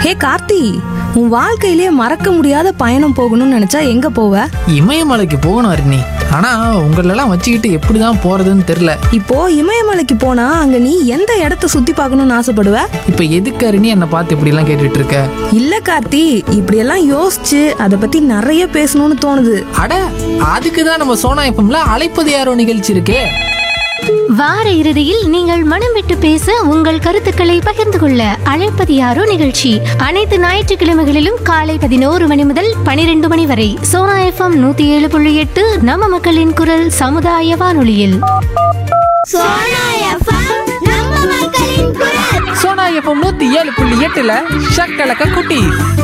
ஹே கார்த்தி உன் வாழ்க்கையிலே மறக்க முடியாத பயணம் போகணும்னு நினைச்சா எங்க போவ இமயமலைக்கு போகணும் அருணி ஆனா உங்களெல்லாம் வச்சுக்கிட்டு எப்படிதான் போறதுன்னு தெரியல இப்போ இமயமலைக்கு போனா அங்க நீ எந்த இடத்த சுத்தி பார்க்கணும்னு ஆசைப்படுவ இப்ப எதுக்கு அருணி என்னை பார்த்து இப்படி எல்லாம் கேட்டுட்டு இருக்க இல்ல கார்த்தி இப்படியெல்லாம் யோசிச்சு அதை பத்தி நிறைய பேசணும்னு தோணுது அட அதுக்கு தான் நம்ம சோனா எப்பம்ல அழைப்பது யாரோ நிகழ்ச்சி இருக்கே வார இறுதியில் நீங்கள் மனம் விட்டு பேச உங்கள் கருத்துக்களை பகிர்ந்து கொள்ள அழைப்பது யாரோ நிகழ்ச்சி அனைத்து ஞாயிற்றுக்கிழமைகளிலும் காலை பதினோரு மணி முதல் பனிரெண்டு மணி வரை சோனா எஃப்எம் நூத்தி ஏழு புள்ளி எட்டு நம்ம மக்களின் குரல் சமுதாய வானொலியில் சோனா எஃப்எம் நம்ம மக்களின் குரல் சோனா எப்பம் நூத்தி ஏழு புள்ளி எட்டுல ஷக்கலக்க குட்டி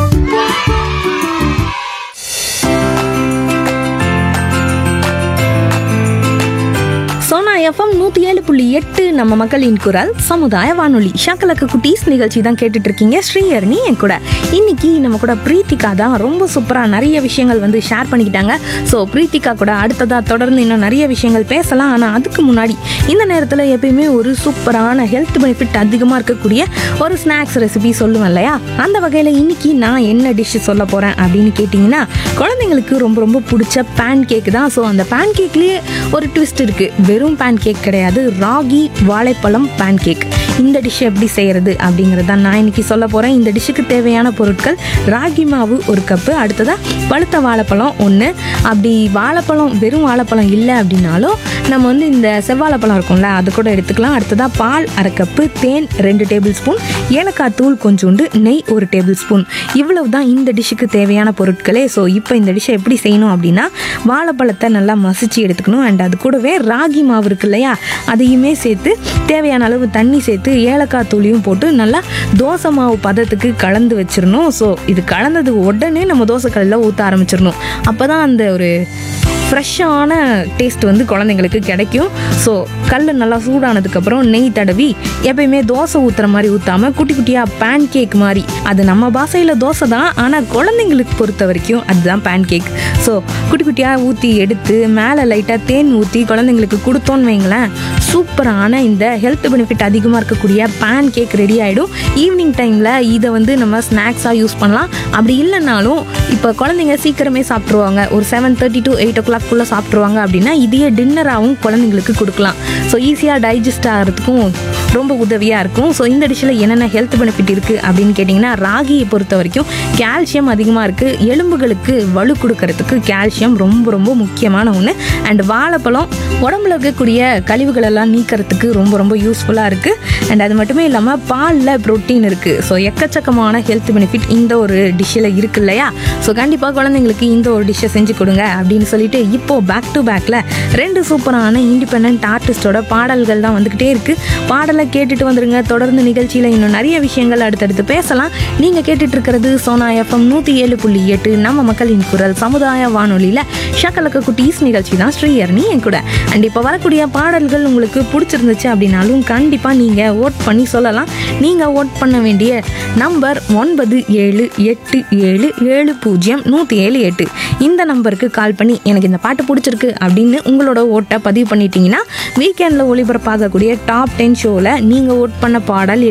சோனா எஃப்எம் நூத்தி ஏழு புள்ளி எட்டு நம்ம மக்களின் குரல் சமுதாய வானொலி ஷாக்கலக்க குட்டீஸ் நிகழ்ச்சி தான் கேட்டுட்டு இருக்கீங்க ஸ்ரீஹரணி என் கூட இன்னைக்கு நம்ம கூட பிரீத்திகா தான் ரொம்ப சூப்பரா நிறைய விஷயங்கள் வந்து ஷேர் பண்ணிக்கிட்டாங்க ஸோ பிரீத்திகா கூட அடுத்ததா தொடர்ந்து இன்னும் நிறைய விஷயங்கள் பேசலாம் ஆனால் அதுக்கு முன்னாடி இந்த நேரத்தில் எப்பயுமே ஒரு சூப்பரான ஹெல்த் பெனிஃபிட் அதிகமாக இருக்கக்கூடிய ஒரு ஸ்நாக்ஸ் ரெசிபி சொல்லுவேன் இல்லையா அந்த வகையில் இன்னைக்கு நான் என்ன டிஷ் சொல்ல போகிறேன் அப்படின்னு கேட்டிங்கன்னா குழந்தைங்களுக்கு ரொம்ப ரொம்ப பிடிச்ச பேன் கேக் தான் ஸோ அந்த பேன் கேக்லேயே ஒரு ட்விஸ்ட் இருக்குது வெறும் பேன் கேக் கிடையாது ராகி வாழைப்பழம் பேன் கேக் இந்த டிஷ் எப்படி செய்கிறது அப்படிங்கிறது தான் நான் இன்னைக்கு சொல்ல போகிறேன் இந்த டிஷ்ஷுக்கு தேவையான பொருட்கள் ராகி மாவு ஒரு கப்பு அடுத்ததாக பழுத்த வாழைப்பழம் ஒன்று அப்படி வாழைப்பழம் வெறும் வாழைப்பழம் இல்லை அப்படின்னாலும் நம்ம வந்து இந்த செவ்வாழைப்பழம் இருக்கும்ல அது கூட எடுத்துக்கலாம் அடுத்ததாக பால் அரை கப்பு தேன் ரெண்டு டேபிள் ஸ்பூன் ஏலக்காய் தூள் கொஞ்சோண்டு நெய் ஒரு டேபிள் ஸ்பூன் இவ்வளவு தான் இந்த டிஷ்ஷுக்கு தேவையான பொருட்களே ஸோ இப்போ இந்த டிஷ்ஷை எப்படி செய்யணும் அப்படின்னா வாழைப்பழத்தை நல்லா மசிச்சு எடுத்துக்கணும் அண்ட் அது கூடவே ராகி மாவு இருக்கு இல்லையா அதையுமே சேர்த்து தேவையான அளவு தண்ணி சேர்த்து ஏலக்காய் தூளியும் போட்டு நல்லா தோசை மாவு பதத்துக்கு கலந்து வச்சிடணும் ஸோ இது கலந்தது உடனே நம்ம தோசைக்கல்லில் ஊற்ற ஆரம்பிச்சிடணும் அப்போ தான் அந்த ஒரு ஃப்ரெஷ்ஷான டேஸ்ட் வந்து குழந்தைங்களுக்கு கிடைக்கும் ஸோ கல் நல்லா சூடானதுக்கப்புறம் நெய் தடவி எப்பயுமே தோசை ஊற்றுற மாதிரி ஊற்றாமல் குட்டி குட்டியாக பேன் கேக் மாதிரி அது நம்ம பாஷையில் தோசை தான் ஆனால் குழந்தைங்களுக்கு பொறுத்த வரைக்கும் அதுதான் பேன் கேக் ஸோ குட்டி குட்டியாக ஊற்றி எடுத்து மேலே லைட்டாக தேன் ஊற்றி குழந்தைங்களுக்கு கொடுத்தோன்னு வைங்களேன் சூப்பரான இந்த ஹெல்த் பெனிஃபிட் அதிகமாக இருக்கக்கூடிய பேன் கேக் ரெடி ஆகிடும் ஈவினிங் டைமில் இதை வந்து நம்ம ஸ்நாக்ஸாக யூஸ் பண்ணலாம் அப்படி இல்லைனாலும் இப்போ குழந்தைங்க சீக்கிரமே சாப்பிட்ருவாங்க ஒரு செவன் தேர்ட்டி டு எயிட் ஓ கிளாக்குள்ளே சாப்பிட்ருவாங்க அப்படின்னா இதையே டின்னராகவும் குழந்தைங்களுக்கு கொடுக்கலாம் ஸோ ஈஸியாக டைஜஸ்ட் ஆகிறதுக்கும் ரொம்ப உதவியாக இருக்கும் ஸோ இந்த டிஷ்ஷில் என்னென்ன ஹெல்த் பெனிஃபிட் இருக்குது அப்படின்னு கேட்டிங்கன்னா ராகியை பொறுத்த வரைக்கும் கால்சியம் அதிகமாக இருக்குது எலும்புகளுக்கு வலு கொடுக்கறதுக்கு கால்சியம் ரொம்ப ரொம்ப முக்கியமான ஒன்று அண்ட் வாழைப்பழம் உடம்புல இருக்கக்கூடிய கழிவுகள் எல்லாம் நீக்கிறதுக்கு ரொம்ப ரொம்ப யூஸ்ஃபுல்லாக இருக்குது அண்ட் அது மட்டுமே இல்லாமல் பாலில் ப்ரோட்டீன் இருக்குது ஸோ எக்கச்சக்கமான ஹெல்த் பெனிஃபிட் இந்த ஒரு டிஷ்ஷில் இருக்கு இல்லையா ஸோ கண்டிப்பாக குழந்தைங்களுக்கு இந்த ஒரு டிஷ்ஷை செஞ்சு கொடுங்க அப்படின்னு சொல்லிட்டு இப்போ பேக் டு பேக்கில் ரெண்டு சூப்பரான இண்டிபெண்ட் ஆர்டிஸ்டோட பாடல்கள் தான் வந்துக்கிட்டே இருக்குது பாடலை கேட்டுட்டு வந்துருங்க தொடர்ந்து நிகழ்ச்சியில் இன்னும் நிறைய விஷயங்கள் அடுத்தடுத்து பேசலாம் நீங்கள் கேட்டுட்டு இருக்கிறது சோனா எஃப்எம் நூற்றி ஏழு புள்ளி எட்டு நம்ம மக்களின் குரல் சமுதாய வானொலியில் ஷக்கலக்க குட்டீஸ் நிகழ்ச்சி தான் ஸ்ரீயர்னி என் கூட அண்ட் இப்போ வரக்கூடிய பாடல்கள் உங்களுக்கு பிடிச்சிருந்துச்சு அப்படின்னாலும் கண்டிப்பாக நீங்கள் ஓட் பண்ணி சொல்லலாம் நீங்கள் ஓட் பண்ண வேண்டிய நம்பர் ஒன்பது ஏழு எட்டு ஏழு ஏழு பூஜ்ஜியம் நூற்றி ஏழு எட்டு இந்த நம்பருக்கு கால் பண்ணி எனக்கு இந்த பாட்டு பிடிச்சிருக்கு அப்படின்னு உங்களோட ஓட்டை பதிவு பண்ணிட்டீங்கன்னா வீக்கெண்டில் ஒளிபரப்பாகக்கூடிய டாப் டென் ஷோவில் நீங்கள் ஓட் பண்ண பாடல்